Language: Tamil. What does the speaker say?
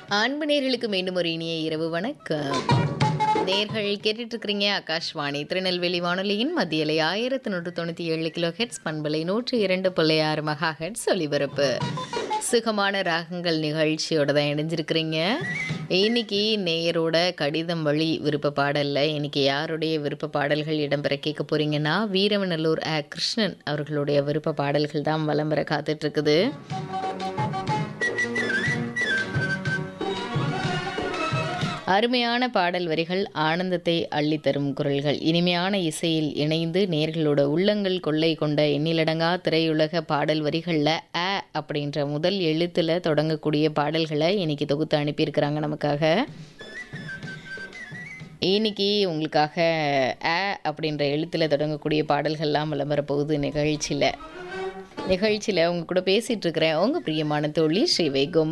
அன்பு நேர்களுக்கு மீண்டும் ஒரு இனிய இரவு வணக்கம் நேர்கள் கேட்டுட்டு இருக்கிறீங்க ஆகாஷ்வாணி திருநெல்வேலி வானொலியின் மத்தியலை ஆயிரத்தி நூற்று தொண்ணூற்றி ஏழு கிலோ ஹெட்ஸ் பண்பலை நூற்றி இரண்டு புள்ளி ஆறு மெகா ஹெட்ஸ் ஒலிபரப்பு சுகமான ராகங்கள் நிகழ்ச்சியோட தான் இணைஞ்சிருக்கிறீங்க இன்னைக்கு நேயரோட கடிதம் வழி விருப்ப பாடலில் இன்னைக்கு யாருடைய விருப்ப பாடல்கள் இடம்பெற கேட்க போறீங்கன்னா வீரவநல்லூர் ஆ கிருஷ்ணன் அவர்களுடைய விருப்ப பாடல்கள் தான் வலம் வர காத்துட்ருக்குது அருமையான பாடல் வரிகள் ஆனந்தத்தை அள்ளித்தரும் குரல்கள் இனிமையான இசையில் இணைந்து நேர்களோட உள்ளங்கள் கொள்ளை கொண்ட எண்ணிலடங்கா திரையுலக பாடல் வரிகளில் அ அப்படின்ற முதல் எழுத்தில் தொடங்கக்கூடிய பாடல்களை இன்னைக்கு தொகுத்து அனுப்பியிருக்கிறாங்க நமக்காக இன்னைக்கு உங்களுக்காக அ அப்படின்ற எழுத்தில் தொடங்கக்கூடிய பாடல்கள்லாம் விளம்பர போகுது நிகழ்ச்சியில் நிகழ்ச்சியில் உங்க கூட பேசிகிட்டு இருக்கிறேன் உங்கள் பிரியமான தோழி ஸ்ரீ வைகோம